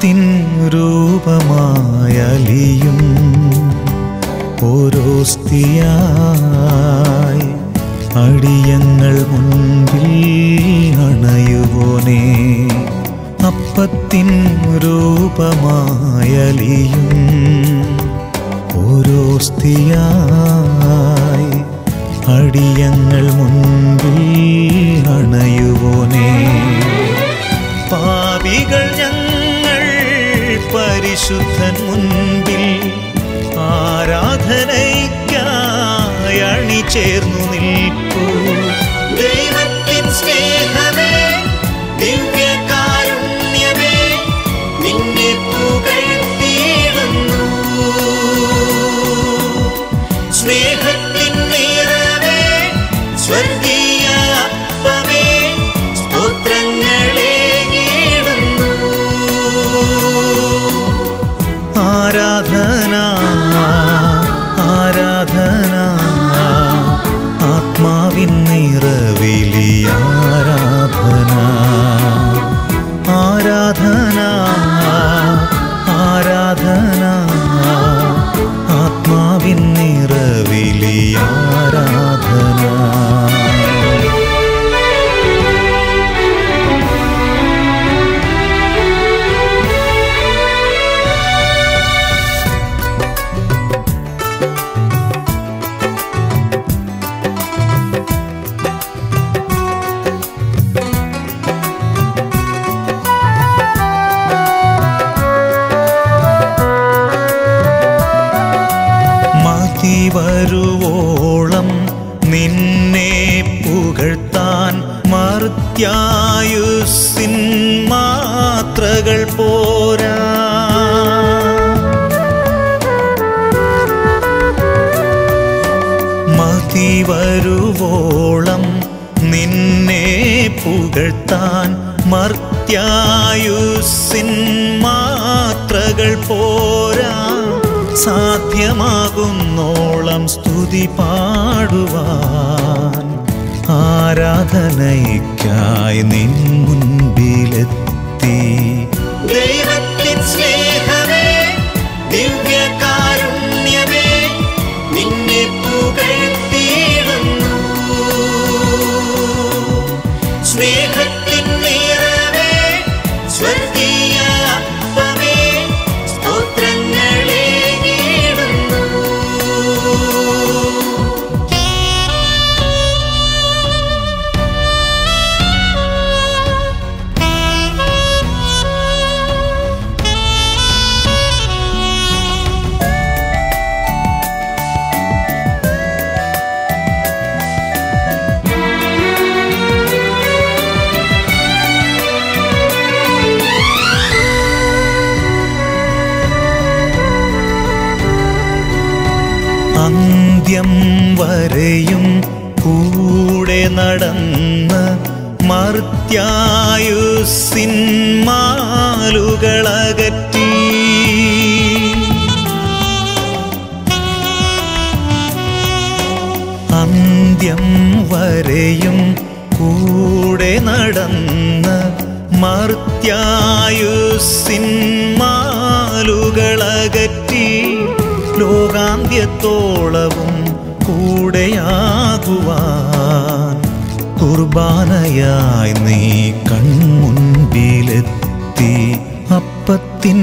അപ്പത്തിൻ രൂപമായലിയും ഓരോസ്തിയായി അടിയങ്ങൾ മുൻപിൽ അണയുവോനേ അപ്പത്തിൻ രൂപമായലിയും ഓരോസ്തിയായി അടിയങ്ങൾ മുൻപിൽ അണയുവോനേ പാപികൾ ഞങ്ങൾ പരിശുദ്ധൻ മുൻപിൽ ആരാധനയ്ക്കായി അണിചേർന്നു നിൽപ്പൂ ദൈവത്തിൻ സ്നേഹമേ ദിവ്യകാരുണ്യമേ നിന്നെ പുകഴ്ത്തിയിടുന്നു സ്നേഹത്തിൻ നിറവേ സ്വർഗീയ അപ്പമേ സ്തോത്രങ്ങളെ ഇടുന്നു ആരാധന ആരാധന ആത്മാവിൻ നിറവിലി ആരാധന ആരാധന ആരാധന ആത്മാവിൻ നിറവിലി ആരാധന മതി വരുവോളം നിന്നെ പുകഴ്ത്താൻ മർത്യായുസിൻ മാത്രകൾ പോരാ മതി വരുവോളം നിന്നെ പുകഴ്ത്താൻ മർത്യായുസിൻ മാത്രകൾ പോരാ സാധ്യമാകുന്നോളം സ്തുതി പാടുവാൻ ആരാധനയ്ക്കായി നിൻ മുൻപിലെത്തി ദൈവത്തിൻ സ്നേഹമേ ദിവ്യകാരുണ്യമേ നിന്നെ പുകഴ്ത്തിയിടുന്നു സ്നേഹത്തിൻ നിറവേ സ്വർഗീയ അപ്പമേ സ്തോത്രങ്ങളെ ഇടുന്നു അന്ത്യം വരെയും കൂടെ നടന്ന് മർത്യായുസിൻ മാലുകളകറ്റി അന്ത്യം വരെയും കൂടെ നടന്ന് മർത്യായുസിൻ മാലുകളകറ്റി ലോകാന്ത്യത്തോളവും കൂടെയാകുവാൻ കുർബാനയായി നീ കൺമുൻപിലെത്തി അപ്പത്തിൻ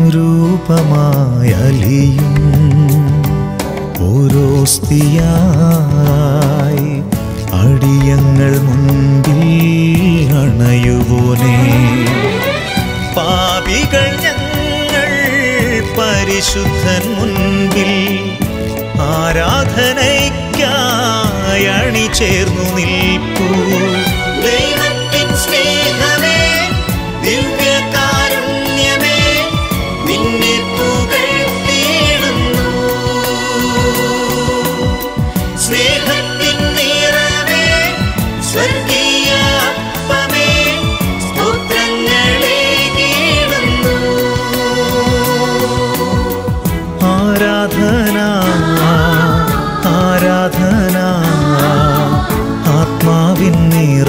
രൂപമായലിയും ഓരോ സ്തിയായി അടിയങ്ങൾ മുൻപിൽ അണയുവോനേ പാപികൾ ഞങ്ങൾ പരിശുദ്ധൻ മുൻപിൽ ആരാധനയ്ക്കായി അണിചേർന്നു നിൽപ്പൂ ദൈവത്തിൻ സ്നേഹമേ ദിവ്യകാരുണ്യമേ നിന്നെ പുകഴ്ത്തിയിടുന്നു സ്നേഹത്തിൻ നിറവേ സ്വർഗീയ അപ്പമേ സ്തോത്രങ്ങളെ ഇടുന്നു ആരാധന ആരാധന ആത്മാവിൻ നിറ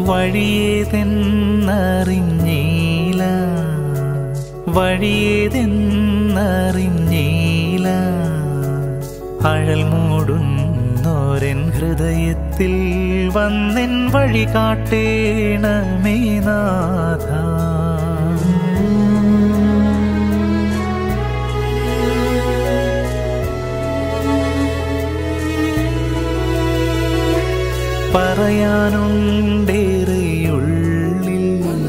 വഴിയേതെന്നറിഞ്ഞീല വഴിയേതെന്നറിഞ്ഞീല അഴൽ മൂടുന്നോരൻ ഹൃദയത്തിൽ വന്നെൻ വഴി കാട്ടേണമേ നാഥ പറയാനുണ്ടേറെയുള്ളിൽ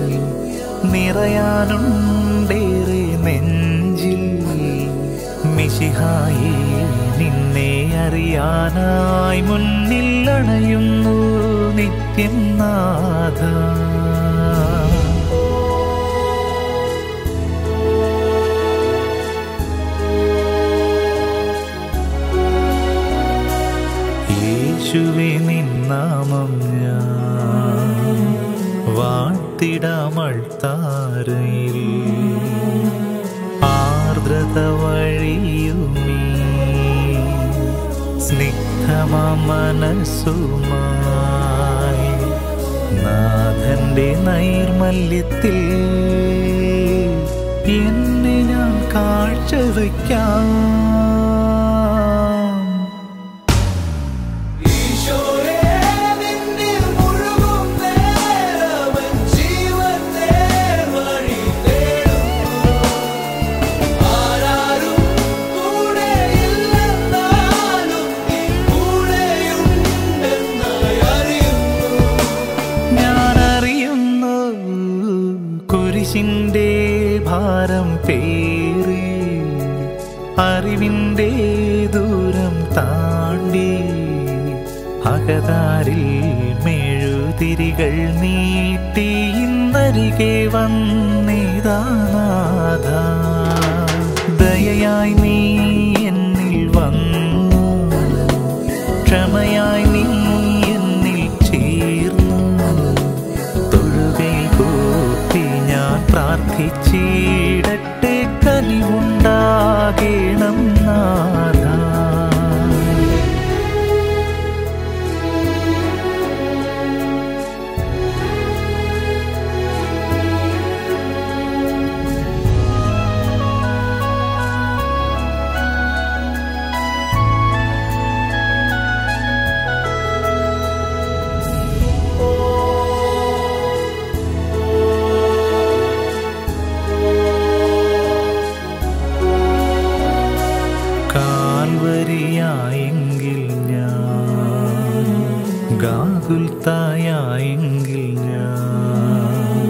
നിറയാനുണ്ടേറെ നെഞ്ചിൽ മിശിഹായി നിന്നെ അറിയാനായി മുന്നിൽ അണയുന്നു നിത്യം നാഥ യേശുവെ നിന്നാമം ഞാൻ വാഴ്ത്തിടാമൾത്താരയിൽ ആർദ്രത വഴിയുമീ സ്നിഗ്ധമാ മനസ്സുമായി നാഥന്റെ നൈർമല്യത്തിൽ എന്നെ ഞാൻ കാഴ്ചവെക്കാം ഈശോയേ നിന്നിൽ മുഴുകും നേരമൻ ജീവൻ നേർവഴി തേടുന്നു ആരാരും കൂടെയില്ലെന്നാലും നീ കൂടെയുണ്ടെന്നായി അറിയുന്നു ഞാൻ അറിയുന്നു കുരിശിന്റെ ഭാരം പേറി അറിവിന്റെ ദൂരം താണ്ടി അകതാരിൽ മെഴുതിരികൾ നീട്ടി ഇന്നരികെ വന്നിതാനാഥ ദയയായി നീ എന്നിൽ വന്നു ക്ഷമയായി നീ എന്നിൽ ചേർന്നു തൊഴുകൈ കൂപ്പി ഞാൻ പ്രാർത്ഥിച്ചിടട്ടെ കനിവുണ്ടാകേണം നാഥ കാൽവരിയായെങ്കിൽ ഞാൻ ഗാകുൽത്തായെങ്കിൽ ഞാൻ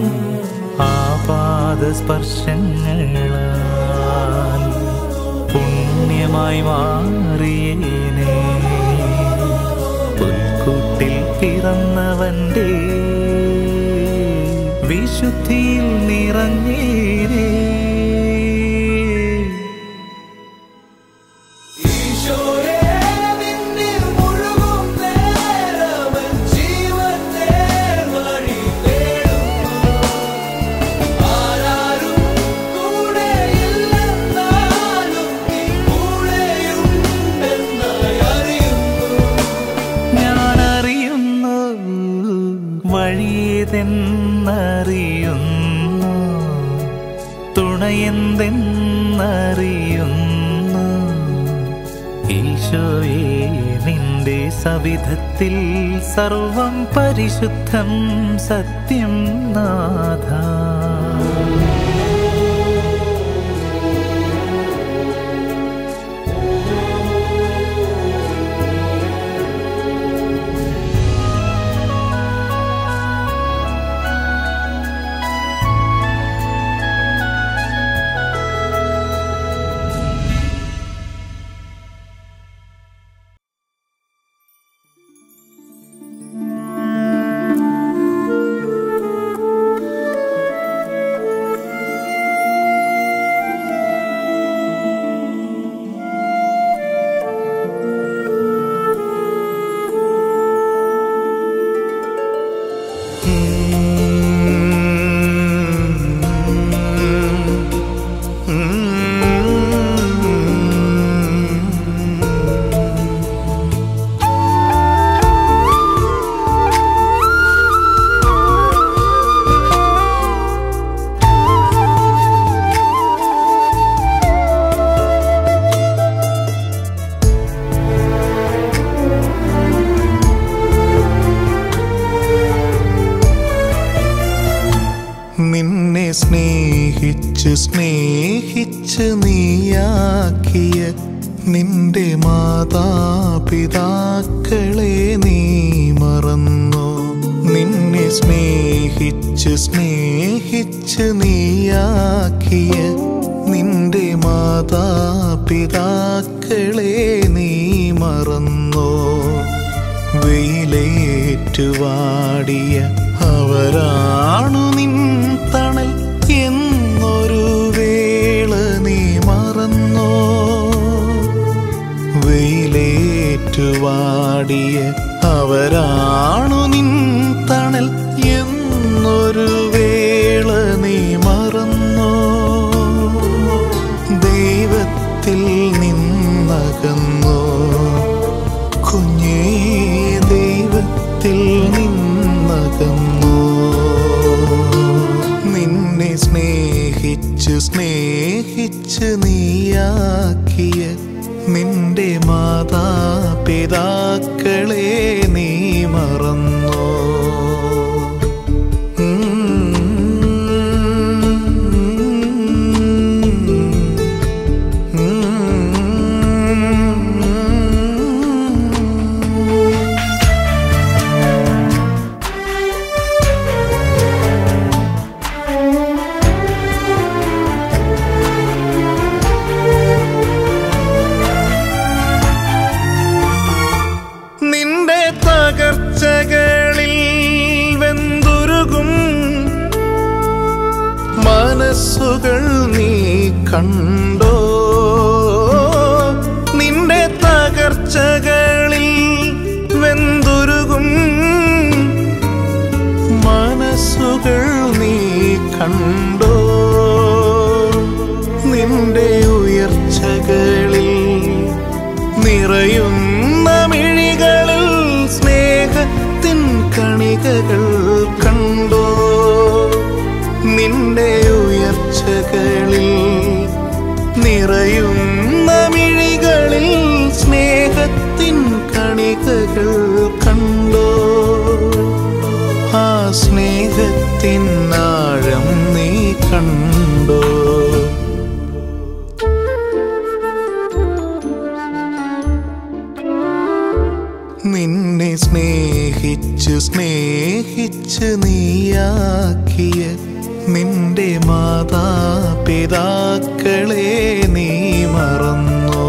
ആപാദസ്പർശങ്ങളാൽ പുണ്യമായി മാറിയേനെ പുൽക്കൂട്ടിൽ പിറന്നവന്റെ വിശുദ്ധിയിൽ നിറഞ്ഞേരേ ഈശോയേ നിന്നിൽ മുഴുകും നേരമൻ ജീവൻ നേർവഴി തേടുന്നു ആരാരും കൂടെയില്ലെന്നാലും നീ കൂടെയുണ്ടെന്നായി അറിയുന്നു ഞാൻ അറിയുന്നു വഴിയതെന്നറിയുന്നു തുണയെന്തെന്നറിയുന്നു ഈശോയെ നിന്റെ സവിധത്തിൽ സർവം പരിശുദ്ധം സത്യം നാഥ സ്നേഹിച്ച് നീയാക്കിയ നിന്റെ മാതാപിതാക്കളെ നീ മറന്നു നിന്നെ സ്നേഹിച്ച് സ്നേഹിച്ച് നീയാക്കിയ നിന്റെ മാതാപിതാക്കളെ നീ മറന്നു വെയിലേറ്റുവാടിയ അവരാണു നിൻ തണൽ എന്നൊരു വേള നീ മറന്നോ വെയിലേറ്റുവാടിയ അവരാണു നിൻ തണൽ എന്നൊരു വേള നീ മറന്നോ ദൈവത്തിൽ നിന്നകന്നോ കുഞ്ഞേ ദൈവത്തിൽ നിന്നകന്നു നിന്നെ സ്നേഹിച്ച് സ്നേഹിച്ച് നീയാക്കിയ നിന്റെ മാതാപിതാക്കളെ നീ മറന്നോ നിന്റെ തകർച്ചകളിൽ വെന്തുരുകും മനസ്സുകൾ നീ കണ്ടോ നിന്റെ തകർച്ചകളിൽ വെന്തുരുകും മനസ്സുകൾ നീ കണ്ടോ നിന്റെ ഉയർച്ചകളിൽ നിറയുന്ന മിഴികളിൽ സ്നേഹത്തിൻ കണികകൾ കണ്ടോ നിന്റെ ഉയർച്ചകളിൽ നിറയുന്ന മിഴികളിൽ സ്നേഹത്തിൻ കണികകൾ കണ്ടോ ആ സ്നേഹത്തിൻ ആഴം നീ കണ്ടോ നിന്നെ സ്നേഹിച്ച് സ്നേഹിച്ച് നീയാക്കിയ നിന്റെ മാതാപിതാക്കളെ നീ മറന്നോ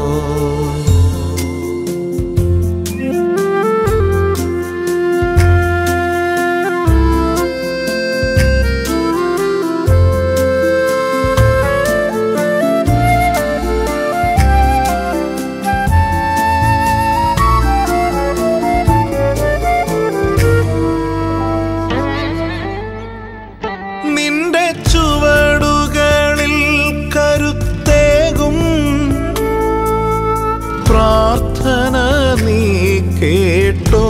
നിന്റെ ചുവടുകളിൽ കരുത്തേകും പ്രാർത്ഥന നീ കേട്ടോ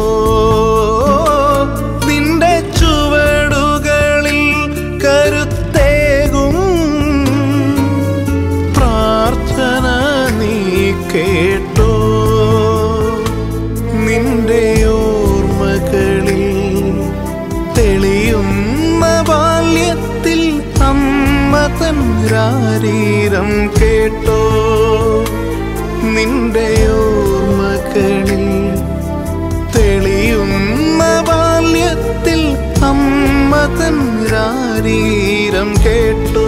നിന്റെ ചുവടുകളിൽ കരുത്തേകും പ്രാർത്ഥന നീ കേട്ടോ നിന്റെ ഓർമ്മകളിൽ തെളിയുന്ന ബാല്യത്തിൽ അമ്മ തൻ രാരീരം കേട്ടോ നിന്റെ ഓർമ്മകളിൽ തെളിയുന്ന ബാല്യത്തിൽ അമ്മ തൻ രാരീരം കേട്ടോ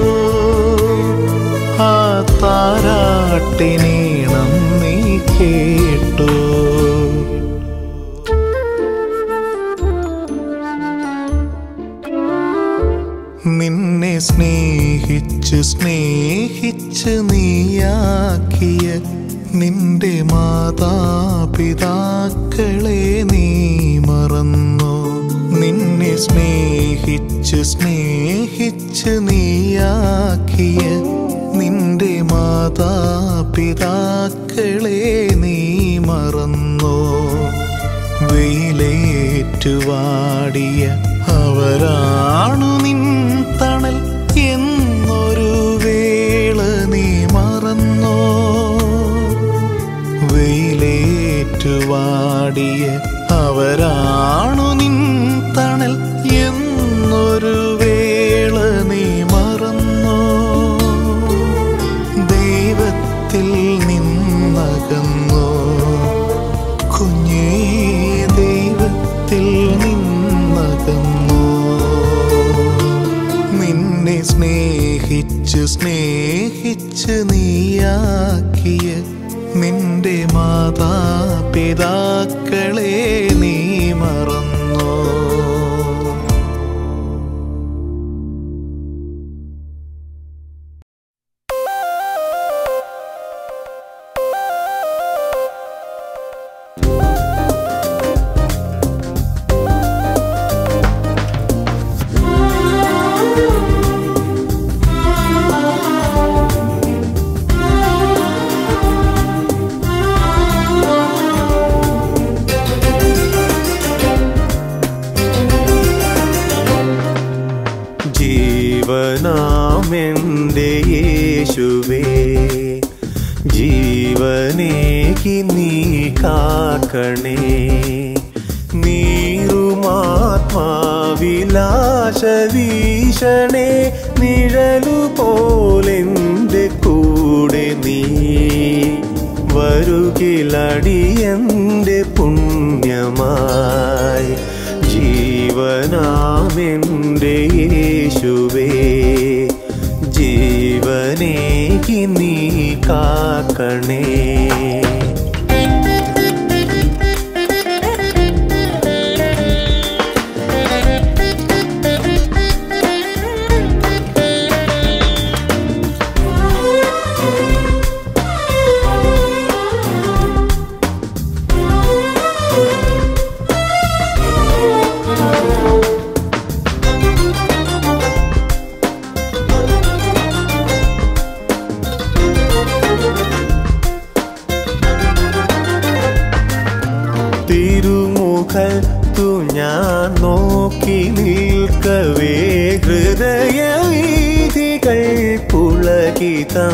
ആ താരാട്ടിനീണം നീ കേട്ടോ നിന്നെ സ്നേഹിച്ച് സ്നേഹിച്ച് നീയാക്കിയ നിന്റെ മാതാപിതാക്കളെ നീ മറന്നു നിന്നെ സ്നേഹിച്ച് സ്നേഹിച്ച് നീയാക്കിയ നിന്റെ മാതാപിതാക്കളെ നീ മറന്നു വെയിലേറ്റുവാടിയ അവരാണു നിൻ തണൽ എന്നൊരു വേള നീ മറന്നോ വെയിലേറ്റുവാടിയ അവരാണു നിൻ തണൽ എന്നൊരു വേള നീ മറന്നോ മാതാപിതാക്കളെ നീ മറന്നോ ജീവനാമെൻ്റെ യേശുവേ ജീവനേക്ക് നീ കാക്കണേ നീറുമാത്മാവിലാശ വീശണേ നിഴലു പോലെൻ്റെ കൂടെ നീ വരുകിലടിയൻ്റെ പുണ്യമായി ജീവനാമെൻ്റെ യേശുവേ ജീവനേക്ക് നീ കാക്കണേ തിരുമുഖത്തു ഞാൻ നോക്കി നിൽക്കവേ ഹൃദയവീതികൾ പുളകിതം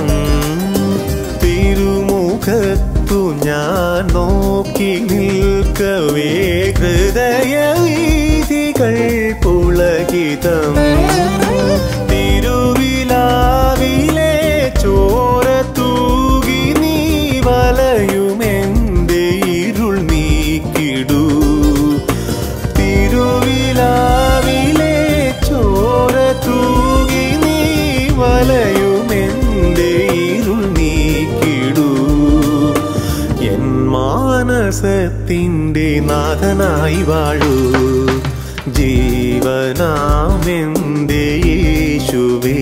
തിരുമുഖത്തു ഞാൻ നോക്കി നിൽക്കവേ ഹൃദയവീതികൾ പുളകിതം തിരുവിലാവിലെ ചോര തൂകി നീ വലയുമെന്റെ ഇരുൾ നീക്കിടൂ തിരുവിലാവിലെ ചോര തൂകി നീ വലയുമെന്റെ ഇരുൾ നീക്കിടൂ എൻ മാനസത്തിൻ്റെ നാഥനായി വാഴൂ ജീവനാമെൻ്റെ യേശുവേ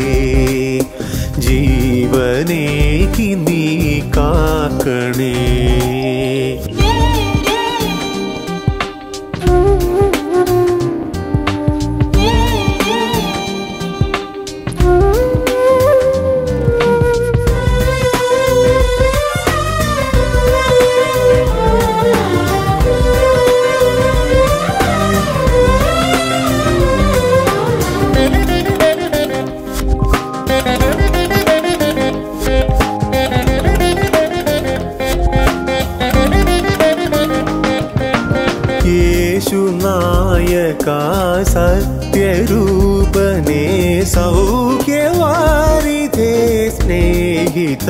ജീവനേക്ക് നീ കാക്കണേ യേശു നായക സത്യരൂപനെ സൗഖ്യവാരിധേ സ്നേഹിത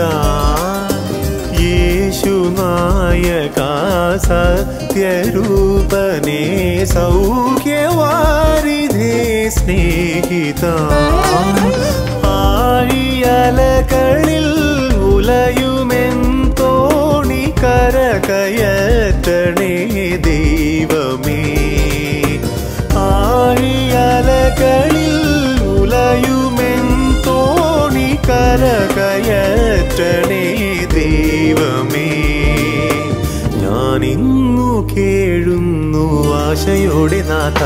യേശു നായക സത്യരൂപനെ സൗഖ്യവാരിധേ സ്നേഹിത ആഴിയലകളിൽ ഉലയുമെൻ തോണി കരകയറ്റണേ ദൈവമേ ആഴിയലകളിൽ ഉലയുമെൻ തോണി കരകയറ്റണേ ദൈവമേ ഞാനിന്നു കേഴുന്നു ആശയോടെ നാഥ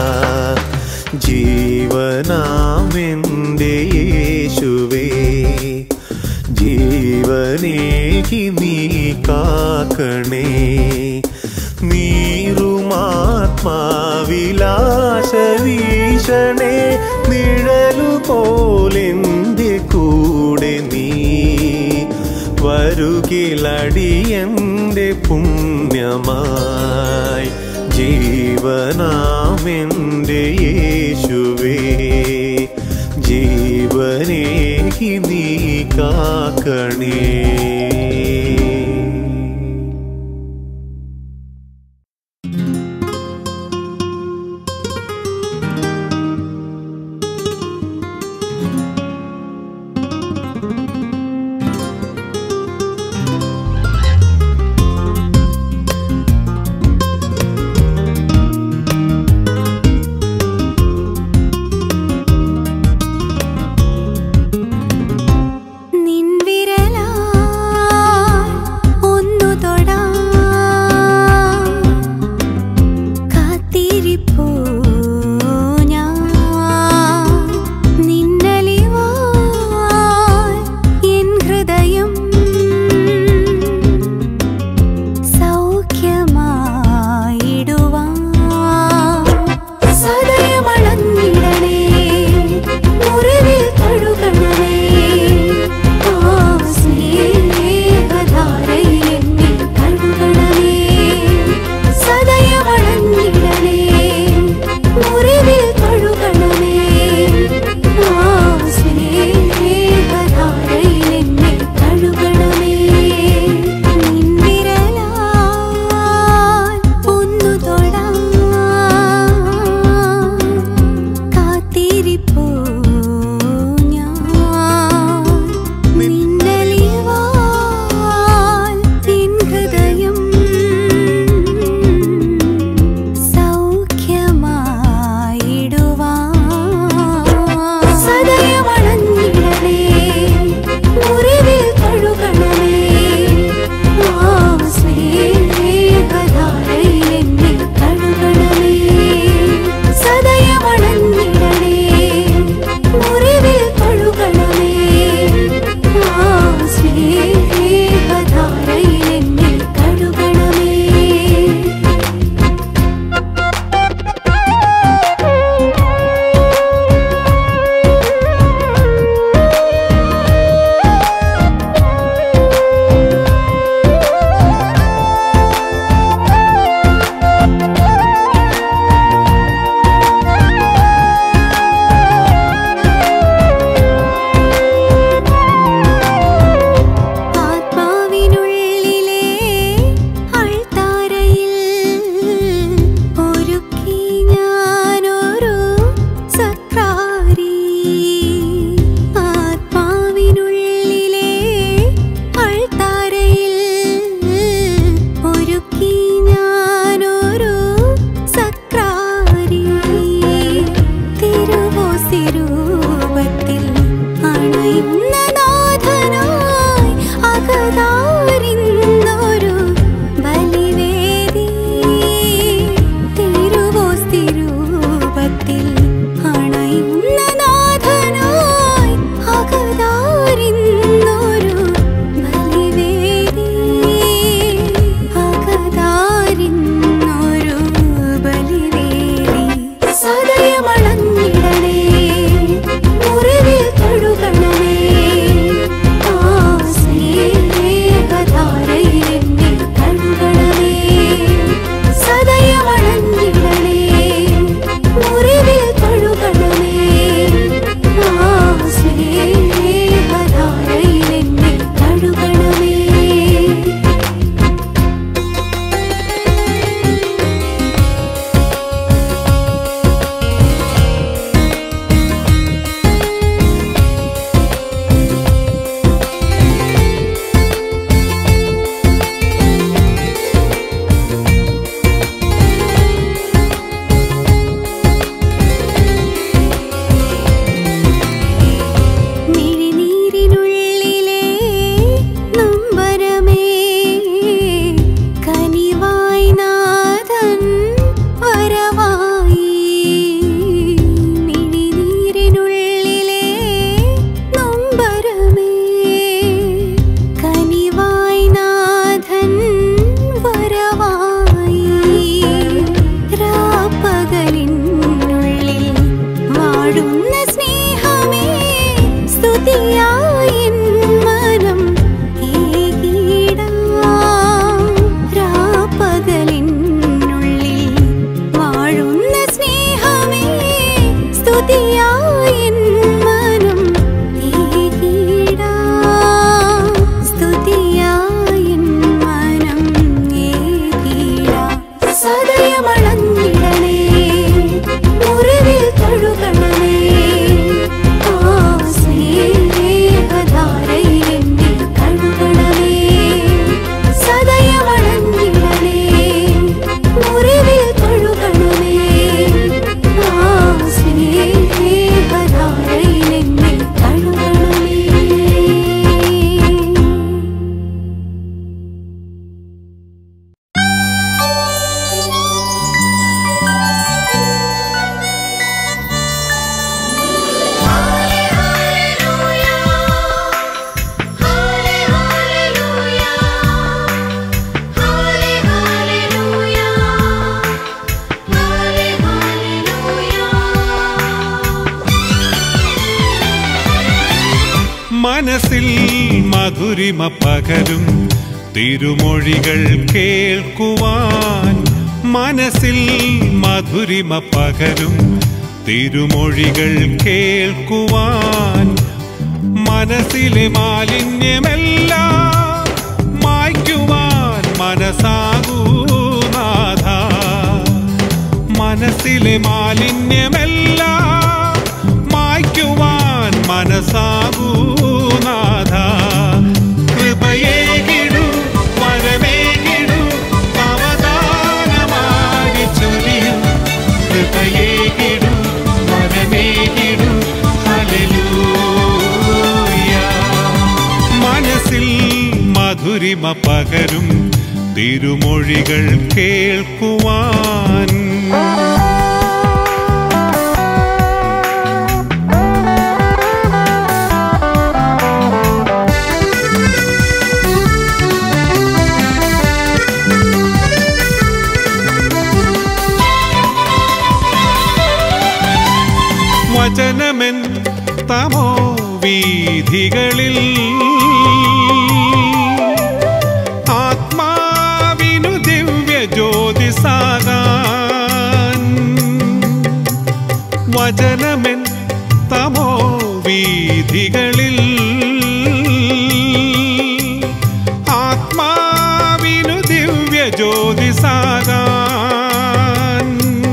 ജീവനാമെൻ്റെ യേശുവേ ജീവനേക്ക് നീ കാക്കണേ നീറുമാത്മാവിലാശ വീശണേ നിഴലു പോലെന്റെ കൂടെ നീ വരുകിലടിയന്റെ പുണ്യമായി ജീവനാമെന്റെ യേശുവേ ജീവനേക്ക് നീ കാക്കണേ മനസ്സിൽ മധുരിമ പകരും തിരുമൊഴികൾ കേൾക്കുവാൻ മനസ്സിൽ മധുരിമ പകരും തിരുമൊഴികൾ കേൾക്കുവാൻ മനസ്സിലെ മാലിന്യമെല്ലാം മായ്ക്കുവാൻ മനസ്സാകൂ നാഥ മനസ്സിലെ മാലിന്യമെല്ലാം മായ്ക്കുവാൻ മനസ്സാകൂ നാഥ കൃപയേകിടു വരമേകിടു അവദാനമായി ചൊരിയും കൃപയേകിടു വരമേകിടു ഹല്ലേലൂയ മനസ്സിൽ മധുരിമ പകരും തിരുമൊഴികൾ കേൾക്കുവാൻ വചനമെൻ തമോ വീഥികളിൽ ആത്മാവിനു ദിവ്യ ജ്യോതിസാകാൻ വചനമെൻ തമോ വീഥികളിൽ ആത്മാവിനു ദിവ്യ ജ്യോതിസാകാൻ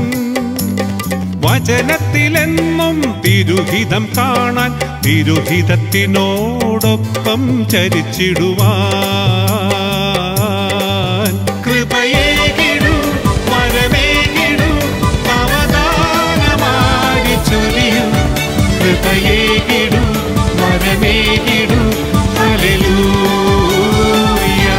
വചനത്തിലെന്നും തിരുഹിതം കാണാൻ തിരുഹിതത്തിനോടൊപ്പം ചരിച്ചിടുവാൻ കൃപയേകിടു വരമേകിടു അവദാനമായി ചൊരിയും കൃപയേകിടു വരമേകിടു ഹല്ലേലൂയ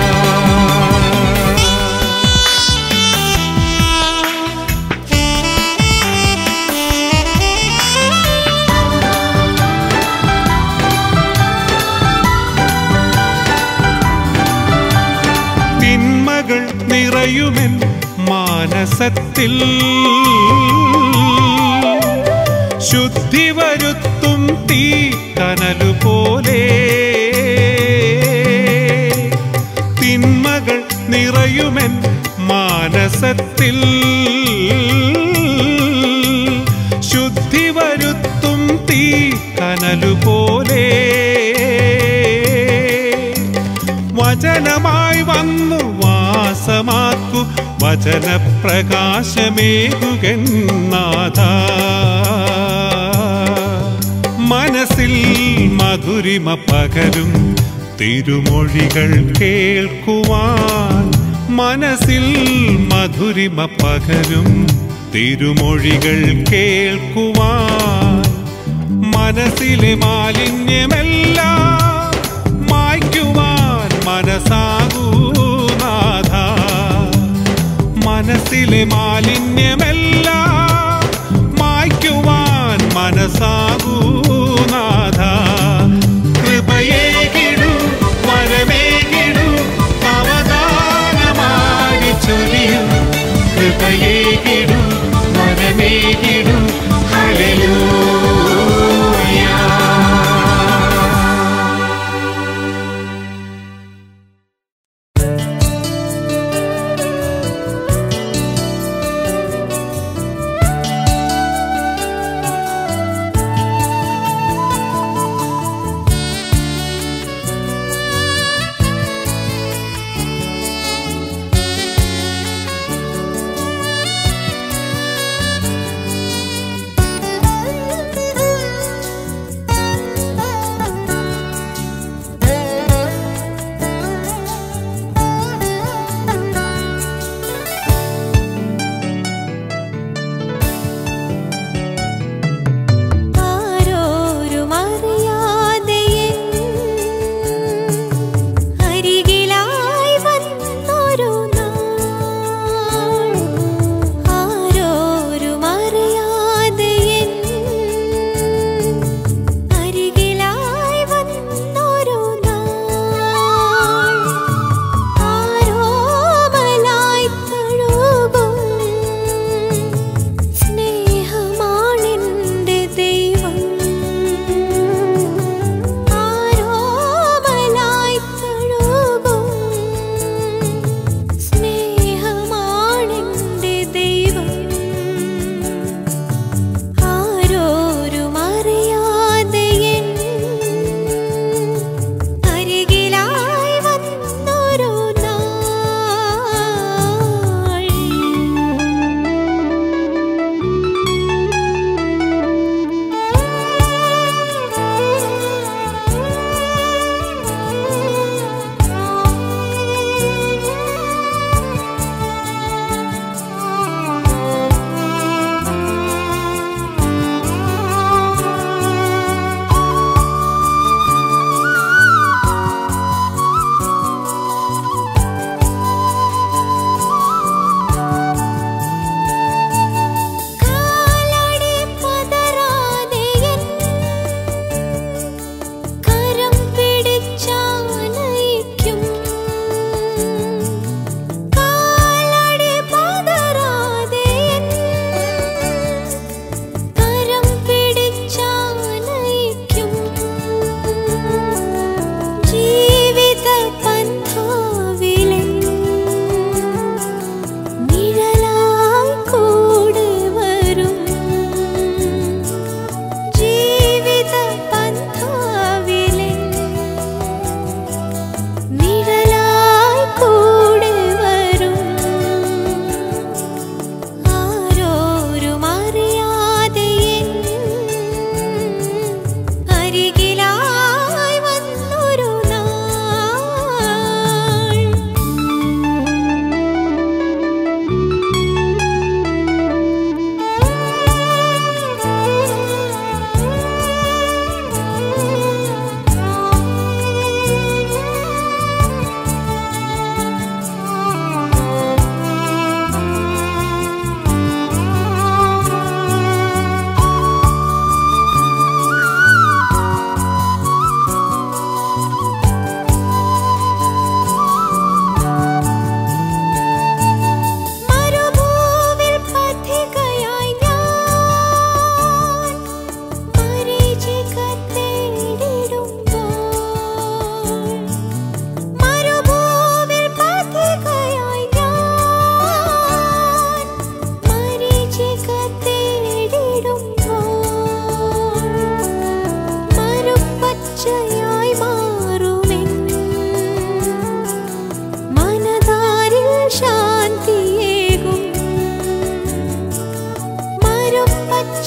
തിന്മകൾ നിറയുമെൻ മാനസത്തിൽ ശുദ്ധി വരുത്തും തീ കനലുപോലെ തിന്മകൾ നിറയുമെൻ മാനസത്തിൽ ശുദ്ധി വരുത്തും തീ കനലുപോലെ വചനമായി വന്നു വാസമാക്കു വചനപ്രകാശമേകുകന്നാഥ മനസ്സിൽ മധുരിമ പകരും തിരുമൊഴികൾ കേൾക്കുവാൻ മനസ്സിൽ മധുരിമ പകരും തിരുമൊഴികൾ കേൾക്കുവാൻ മനസ്സിലെ മാലിന്യമെല്ലാം മായ്ക്കുവാൻ മനസ്സാകൂ നാഥ മനസ്സിലെ മാലിന്യമെല്ലാം മായ്ക്കുവാൻ മനസ്സാകൂ നാഥ കൃപയേകിടു വരമേകിടു അവദാനമായി ചൊരിയും കൃപയേകിടു വരമേകിടു ഹല്ലേലൂയ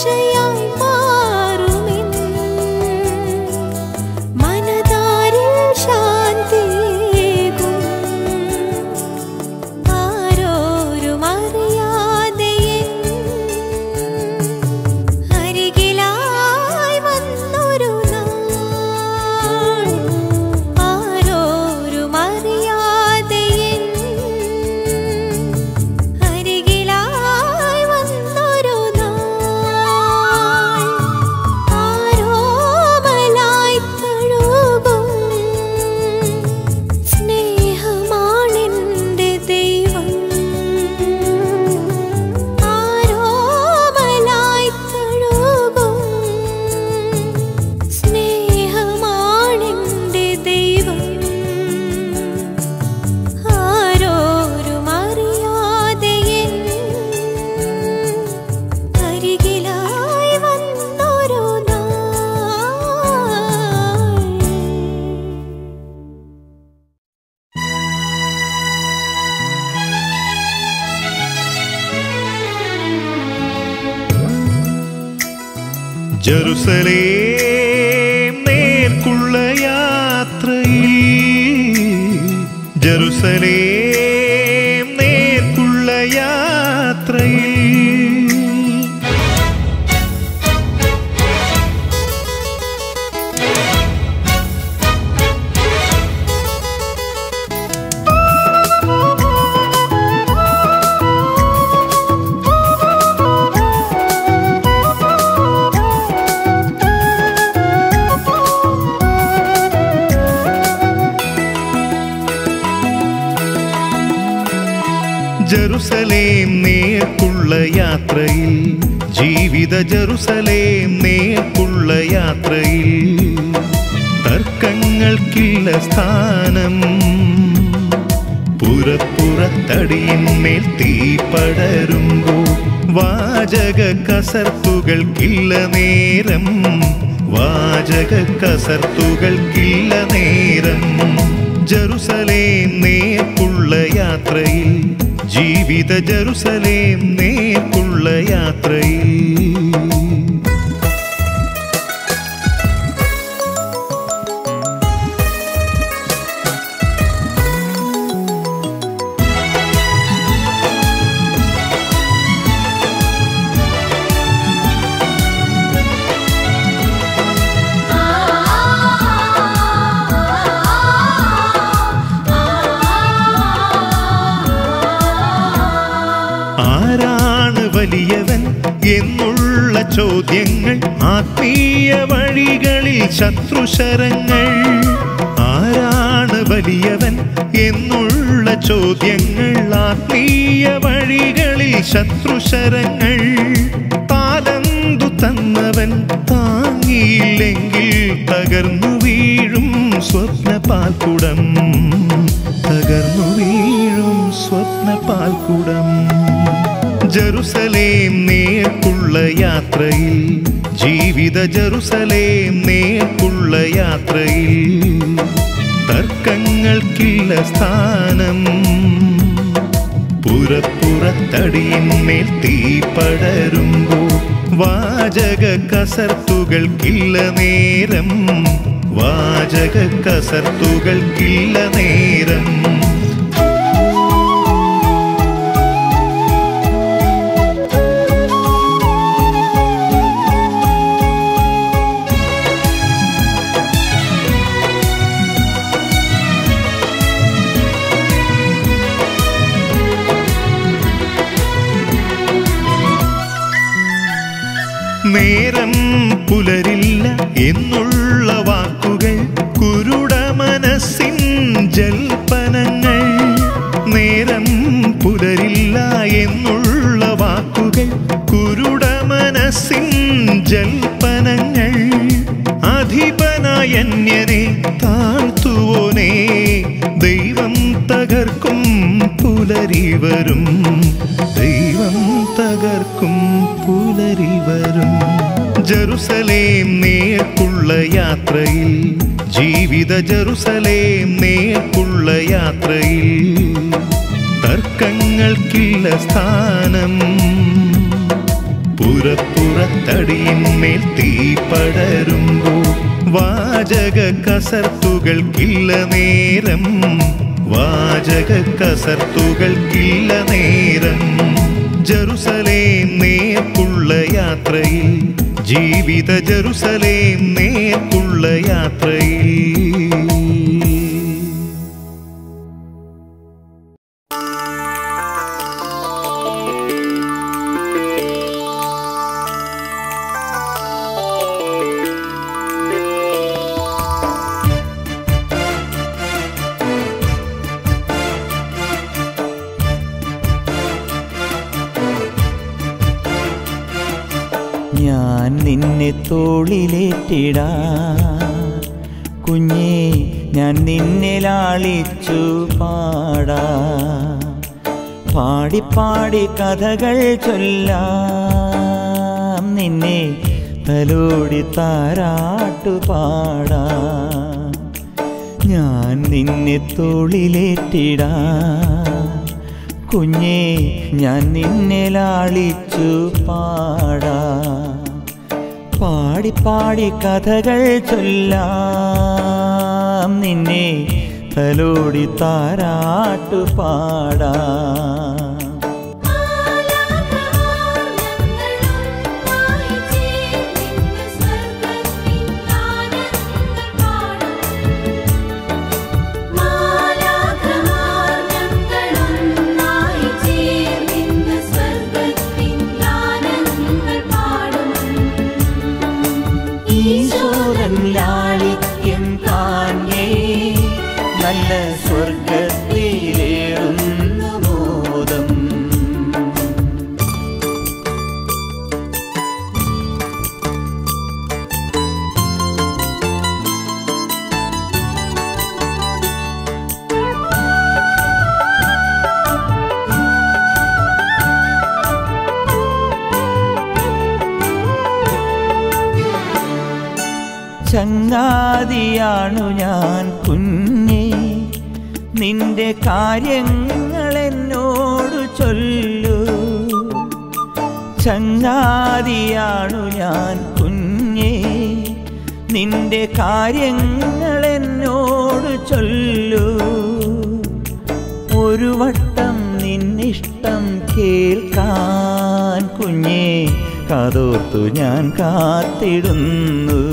ആശയായി മാറുമെൻ മനതാരിൽ ശാന്തിയേകും ആരോരും അറിയാതെ എൻ അരികിലായി വന്നൊരു നാൾ ആരോരും അറിയാതെ എൻ അരികിലായി വന്നൊരു നാൾ ആരോമലായി തഴുകും സ്നേഹമാണെന്റെ ദൈവം ആരോമലായി തഴുകും സ്നേഹമാണെന്റെ ദൈവം ആരോരും അറിയാതെ എൻ അരികിലായി വന്നൊരു നാൾ ജറുസലേം നേർക്കുള്ള യാത്രയിൽ ജറുസലേം നേർക്കുള്ള യാത്രയിൽ ജറുസലേം നേർക്കുള്ള യാത്രയിൽ ജീവിത ജറുസലേം നേർക്കുള്ള യാത്രയിൽ തർക്കങ്ങൾക്കില്ല സ്ഥാനം പുറപ്പുറത്തടിയിന്മേൽ തീ പടരുമ്പോൾ വാചക കസർത്തുകൾക്കില്ല നേരം വാചക കസർത്തുകൾക്കില്ല നേരം ജറുസലേം നേർക്കുള്ള യാത്രയിൽ ജീവിത ജറുസലേം നേർക്കുള്ള യാത്രയിൽ ആരാണ് വലിയവൻ എന്നുള്ള ചോദ്യങ്ങൾ ആത്മീയ വഴികളിൽ ശത്രുശരങ്ങൾ ആരാണ് വലിയവൻ എന്നുള്ള ചോദ്യങ്ങൾ ആത്മീയ വഴികളിൽ ശത്രുശരങ്ങൾ താലന്തു തന്നവൻ താങ്ങിയില്ലെങ്കിൽ തകർന്നു വീഴും സ്വപ്ന പാൽക്കുടം തകർന്നു വീഴും സ്വപ്ന പാൽക്കുടം ജറുസലേം നേർക്കുള്ള യാത്രയിൽ ജീവിത ജറുസലേം നേർക്കുള്ള യാത്രയിൽ തർക്കങ്ങൾക്കില്ല സ്ഥാനം പുറപ്പുറത്തടിയിന്മേൽ തീ പടരുമ്പോൾ വാചക കസർത്തുകൾക്കില്ല നേരം വാചക കസർത്തുകൾക്കില്ല നേരം നേരം പുലരില്ല എന്നുള്ള വാക്കുകൾ കുരുട മനസ്സിൻ ജൽപ്പനങ്ങൾ നേരം പുലരില്ല എന്നുള്ള വാക്കുകൾ കുരുട മനസ്സിൻ ജൽപ്പനങ്ങൾ അധിപനായ അന്യനെ താഴ്ത്തുവോനെ ദൈവം തകർക്കും പുലരി വരും ദൈവം തകർക്കും പുലരി വരും ജറുസലേം നേർക്കുള്ള യാത്രയിൽ ജീവിത ജറുസലേം നേർക്കുള്ള യാത്രയിൽ തർക്കങ്ങൾക്കില്ല സ്ഥാനം പുറപ്പുറത്തടിയിന്മേൽ തീ പടരുമ്പോൾ വാചക കസർത്തുകൾക്കില്ല നേരം വാചക കസർത്തുകൾക്കില്ല നേരം ജറുസലേം നേർക്കുള്ള യാത്രയിൽ ജീവിത ജറുസലേം നേർക്കുള്ള യാത്രയിൽ ഞാൻ നിന്നെ തോളിലേറ്റിടാ കുഞ്ഞേ ഞാൻ നിന്നെ ലാളിച്ചു പാടാ പാടി പാടി കഥകൾ ചൊല്ലാം നിന്നെ തലോടി താരാട്ടു പാടാ ഞാൻ നിന്നെ തോളിലേറ്റിടാ കുഞ്ഞേ ഞാൻ നിന്നെ ലാളിച്ചു പാടാ പാടി പാടി കഥകൾ ചൊല്ലാം നിന്നെ തലോടി താരാട്ടു പാടാ ഈശോരൻ ലാളിക്യം കാഞ്ഞേ നല്ല സ്വർഗത്തിലേറുന്നു മോദം ചങ്ങാതിയാണു ഞാൻ കുഞ്ഞേ നിന്റെ കാര്യങ്ങൾ എന്നോട് ചൊല്ലു ചങ്ങാതിയാണു ഞാൻ കുഞ്ഞേ നിന്റെ കാര്യങ്ങൾ എന്നോട് ചൊല്ലു ഒരു വട്ടം നിന്നിഷ്ടം കേൾക്കാൻ കുഞ്ഞേ കാതോർത്തു ഞാൻ കാത്തിടുന്നു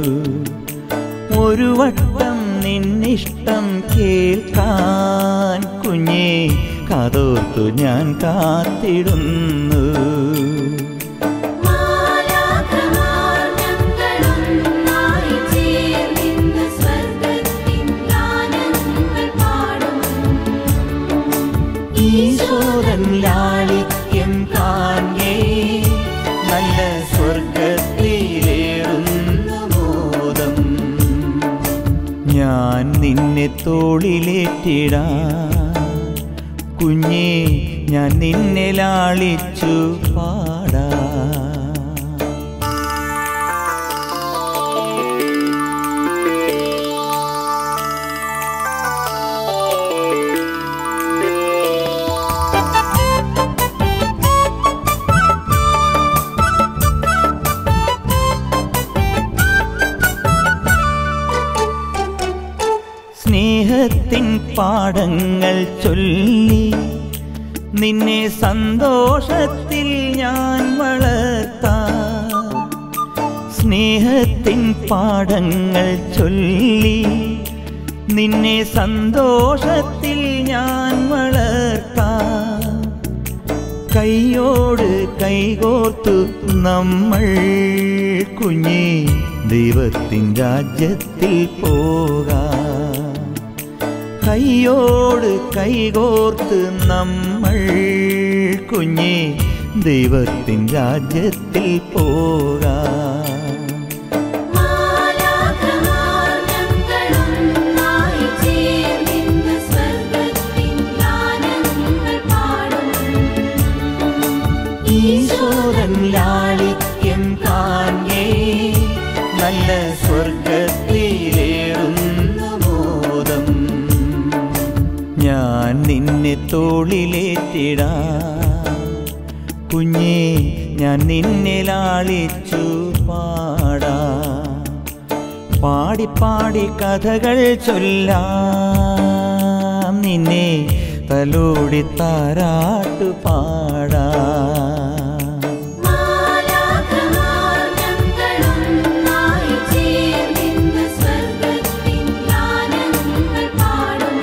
ഒരു വട്ടം നിന്നിഷ്ടം കേൾക്കാൻ കുഞ്ഞേ കാതോർത്തു ഞാൻ കാത്തിടുന്നു ഈശോരൻ ലാളിക്യം കാഞ്ഞേ നല്ല സ്വർഗത്തിലേറുന്നു മോദം ഞാൻ നിന്നെ തോളിലേറ്റിടാ കുഞ്ഞേ ഞാൻ നിന്നെ ലാളിച്ചു പാടാ സ്നേഹത്തിൻ പാഠങ്ങൾ ചൊല്ലി നിന്നെ സന്തോഷത്തിൽ ഞാൻ വളർത്താം സ്നേഹത്തിൻ പാഠങ്ങൾ ചൊല്ലി നിന്നെ സന്തോഷത്തിൽ ഞാൻ വളർത്താം കൈയോട് കൈകോർത്തു നമ്മൾ കുഞ്ഞേ ദൈവത്തിൻ രാജ്യത്തിൽ പോകാം കൈയോട് കൈകോർത്ത് നമ്മൾ കുഞ്ഞേ ദൈവത്തിൻ രാജ്യത്തിൽ പോകാം ഈശോരൻ ലാളിക്യം കാഞ്ഞേ നല്ല സ്വർഗത്തിലേറുന്നു മോദം ഞാൻ നിന്നെ തോളിലേറ്റിടാ കുഞ്ഞേ ഞാൻ നിന്നെ ലാളിച്ചു പാടാ പാടി പാടി കഥകൾ ചൊല്ലാം നിന്നെ തലോടി താരാട്ടു പാടാ മാലാഖമാർ ഞങ്ങളൊന്നായി ചേർന്നിന്ന് സ്വർഗ്ഗത്തിൻ ഗാനങ്ങൾ പാടും.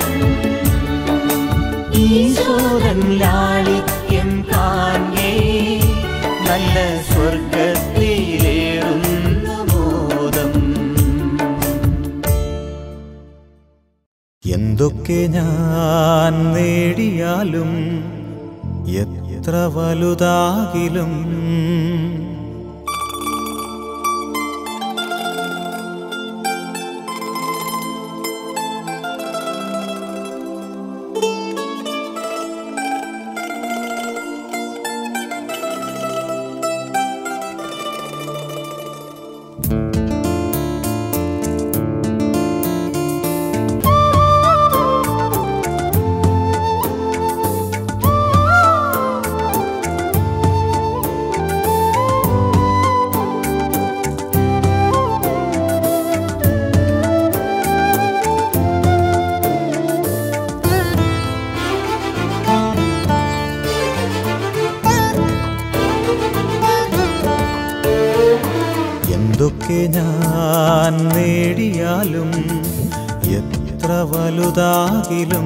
ഈശോരൻ ലാളിത്യം കാണേ നല്ല സ്വർഗത്തിലേറുന്നു മോദം എന്തൊക്കെ ഞാൻ നേടിയാലും എത്ര വലുതാകിലും എന്തൊക്കെ ഞാൻ നേടിയാലും എത്ര വലുതാകിലും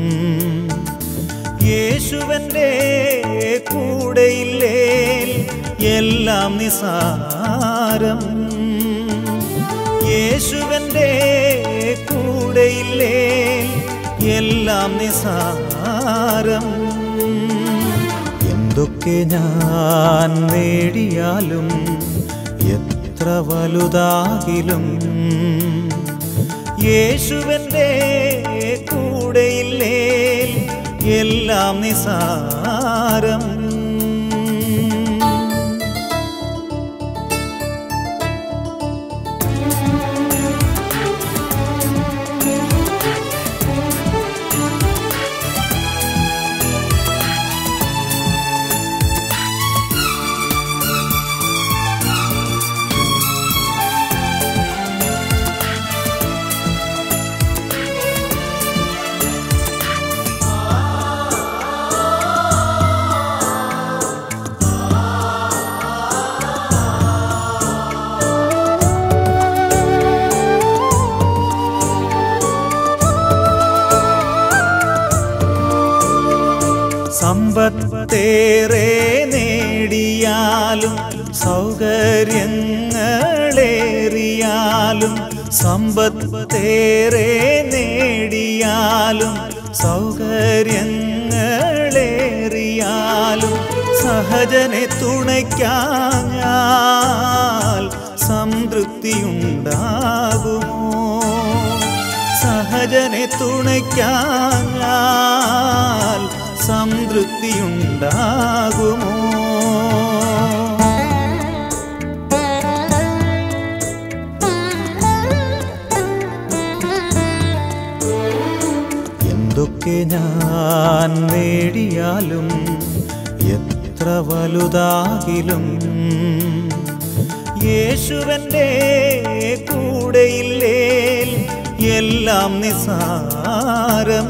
യേശുവൻ്റെ കൂടെയില്ലേ എല്ലാം നിസാരം യേശുവൻ്റെ കൂടെയില്ലേ എല്ലാം നിസാരം എന്തൊക്കെ ഞാൻ നേടിയാലും എത്ര വലുതാകിലും യേശുവൻ്റെ കൂടെയില്ലേ എല്ലാം നിസാരം സമ്പത്തേറെ നേടിയാലും സൗകര്യങ്ങളേറിയാലും സമ്പത്തേറെ നേടിയാലും സൗകര്യങ്ങളേറിയാലും സഹജനെ തുണയ്ക്കാഞ്ഞാൽ സംതൃപ്തിയുണ്ടാകുമോ സഹജനെ തുണയ്ക്കാഞ്ഞാൽ സംതൃപ്തിയുണ്ടാകുമോ എന്തൊക്കെ ഞാൻ നേടിയാലും എത്ര വലുതാകിലും യേശുവൻ്റെ കൂടെയില്ലേ എല്ലാം നിസാരം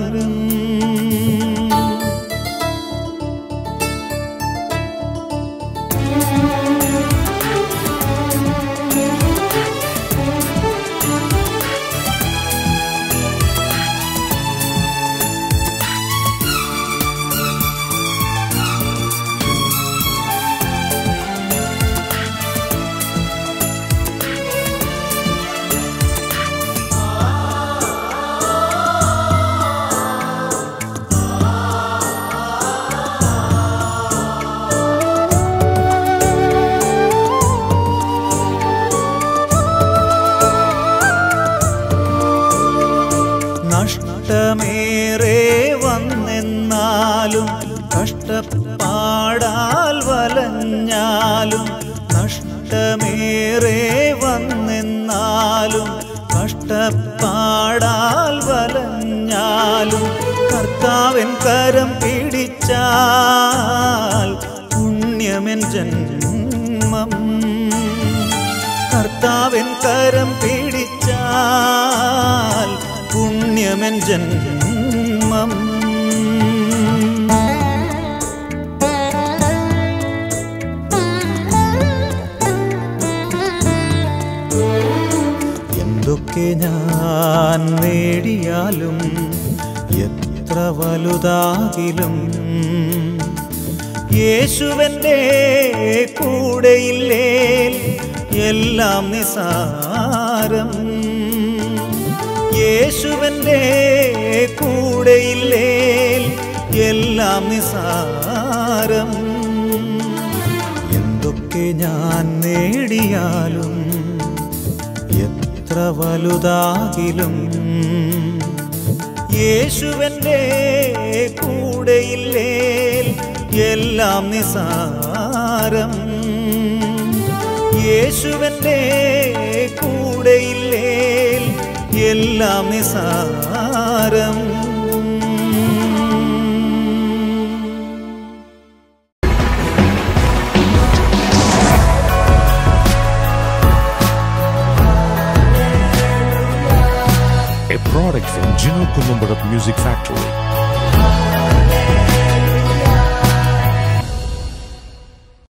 നഷ്ടമേറെ വന്നെന്നാലും കഷ്ടപ്പാടാൽ വലഞ്ഞാലും നഷ്ടമേറെ വന്നെന്നാലും കഷ്ടപ്പാടാൽ വലഞ്ഞാലും കർത്താവൻ കരം പിടിച്ചാൽ പുണ്യമെൻ ജന്മ കർത്താവൻ കരം പിടിച്ചാൽ പുണ്യമെൻ ജന്മം എന്തൊക്കെ ഞാൻ നേടിയാലും എത്ര വലുതാകിലും യേശുവന്റെ കൂടെയില്ലേ എല്ലാം നിസാരം യേശുവന്റെ കൂടെയില്ലേ എല്ലാം നിസാരം എന്തൊക്കെ ഞാൻ നേടിയാലും എത്ര വലുതാകിലും യേശുവന്റെ കൂടെയില്ലേ എല്ലാം നിസാരം യേശുവന്റെ കൂടെയില്ലേ എല്ലാം നിസാരം a product from Gino Columbarat Music Factory.